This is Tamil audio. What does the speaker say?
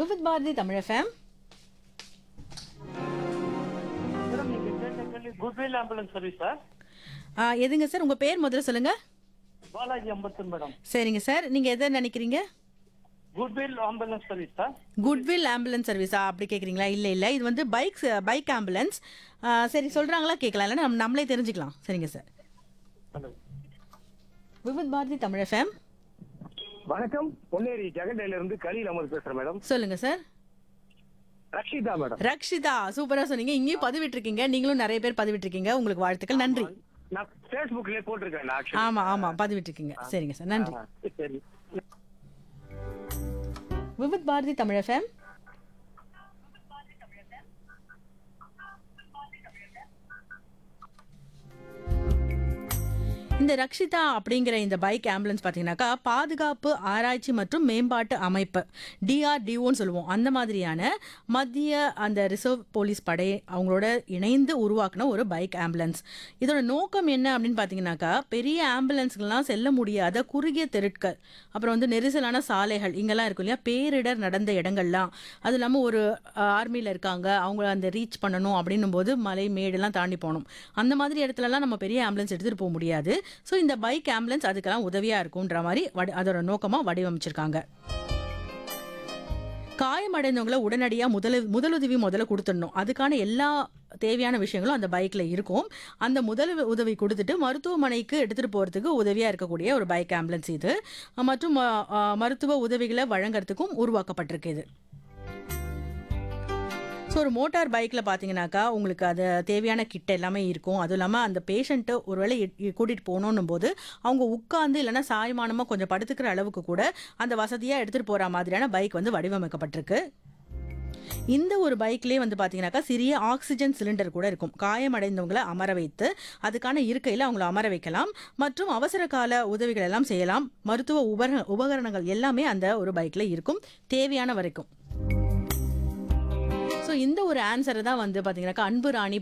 விவித் பாரதி தமிழ் எஃப்எம் மேடம் நீங்க கேட்ட கேள்வி குட்வில் ஆம்புலன்ஸ் சர்வீஸ் சார் எதுங்க சார் உங்கள் பேர் முதல்ல சொல்லுங்க பாலாஜி அம்பத்தூர் மேடம் சரிங்க சார் நீங்கள் எதை நினைக்கிறீங்க goodwill ambulance service sir goodwill ambulance சர்வீஸா அப்படி கேட்குறீங்களா இல்லை இல்லை இது வந்து பைக் பைக் ஆம்புலன்ஸ் சரி சொல்கிறாங்களா கேட்கலாம் இல்லை நம்ம நம்மளே தெரிஞ்சுக்கலாம் சரிங்க sir hello Vividh Bharati Tamil FM வணக்கம் பொன்னேரி ஜெகண்டையில இருந்து கலியில் அமர் பேசுறேன் மேடம் சொல்லுங்கள் சார் ரக்ஷிதா மேடம் ரக்ஷிதா சூப்பராக சொன்னீங்க இங்கேயும் பதிவிட்டிருக்கீங்க நீங்களும் நிறைய பேர் பதிவிட்டிருக்கீங்க உங்களுக்கு வாழ்த்துக்கள் நன்றி நான் ஃபேஸ்புக்லயே போட்டிருக்கேன் நான் actually. ஆமாம் ஆமாம் பதிவிட்டிருக்கீங்க சரிங்க சார் நன்றி ஆ, சரி விவித் பாரதி தமிழ் எஃப்எம் இந்த ரக்ஷிதா அப்படிங்கிற இந்த பைக் ஆம்புலன்ஸ் பார்த்தீங்கன்னாக்கா பாதுகாப்பு ஆராய்ச்சி மற்றும் மேம்பாட்டு அமைப்பு டிஆர்டிஓன்னு சொல்லுவோம் அந்த மாதிரியான மத்திய அந்த ரிசர்வ் போலீஸ் படை அவங்களோட இணைந்து உருவாக்குன ஒரு பைக் ஆம்புலன்ஸ் இதோட நோக்கம் என்ன அப்படின்னு பார்த்தீங்கன்னாக்கா பெரிய ஆம்புலன்ஸ்கள்லாம் செல்ல முடியாத குறுகிய தெருட்கள் அப்புறம் வந்து நெரிசலான சாலைகள் இங்கெல்லாம் இருக்கும் இல்லையா பேரிடர் நடந்த இடங்கள்லாம் அது இல்லாமல் ஒரு ஆர்மியில் இருக்காங்க அவங்கள அந்த ரீச் பண்ணணும் அப்படின்னும் போது மலை மேடெல்லாம் தாண்டி போகணும் அந்த மாதிரி இடத்துலலாம் நம்ம பெரிய ஆம்புலன்ஸ் எடுத்துகிட்டு போக முடியாது ஸோ இந்த பைக் ஆம்புலன்ஸ் அதுக்கெல்லாம் உதவியாக இருக்கும்ன்ற மாதிரி வடி அதோட நோக்கமாக வடிவமைச்சிருக்காங்க காயமடைந்தவங்களை உடனடியாக முதல முதலுதவி முதல்ல கொடுத்துடணும் அதுக்கான எல்லா தேவையான விஷயங்களும் அந்த பைக்கில் இருக்கும் அந்த முதல் உதவி கொடுத்துட்டு மருத்துவமனைக்கு எடுத்துகிட்டு போகிறதுக்கு உதவியாக இருக்கக்கூடிய ஒரு பைக் ஆம்புலன்ஸ் இது மற்றும் அ, அ, மருத்துவ உதவிகளை வழங்குறதுக்கும் உருவாக்கப்பட்டிருக்கு இது ஸோ ஒரு மோட்டார் பைக்கில் பார்த்தீங்கன்னாக்கா உங்களுக்கு அது தேவையான கிட் எல்லாமே இருக்கும் அதுவும் இல்லாமல் அந்த பேஷண்ட்டை ஒருவேளை கூட்டிகிட்டு போகணும் போது அவங்க உட்காந்து இல்லைன்னா சாயமானமாக கொஞ்சம் படுத்துக்கிற அளவுக்கு கூட அந்த வசதியாக எடுத்துகிட்டு போகிற மாதிரியான பைக் வந்து வடிவமைக்கப்பட்டிருக்கு இந்த ஒரு பைக்லேயே வந்து பார்த்தீங்கன்னாக்கா சிறிய ஆக்சிஜன் சிலிண்டர் கூட இருக்கும் காயமடைந்தவங்களை அமர வைத்து அதுக்கான இருக்கையில் அவங்கள அமர வைக்கலாம் மற்றும் அவசர கால உதவிகள் எல்லாம் செய்யலாம் மருத்துவ உபகரண உபகரணங்கள் எல்லாமே அந்த ஒரு பைக்கில் இருக்கும் தேவையான வரைக்கும் ஸோ இந்த ஒரு ஆன்சரை தான் வந்து பார்த்தீங்கன்னாக்கா அன்பு ராணி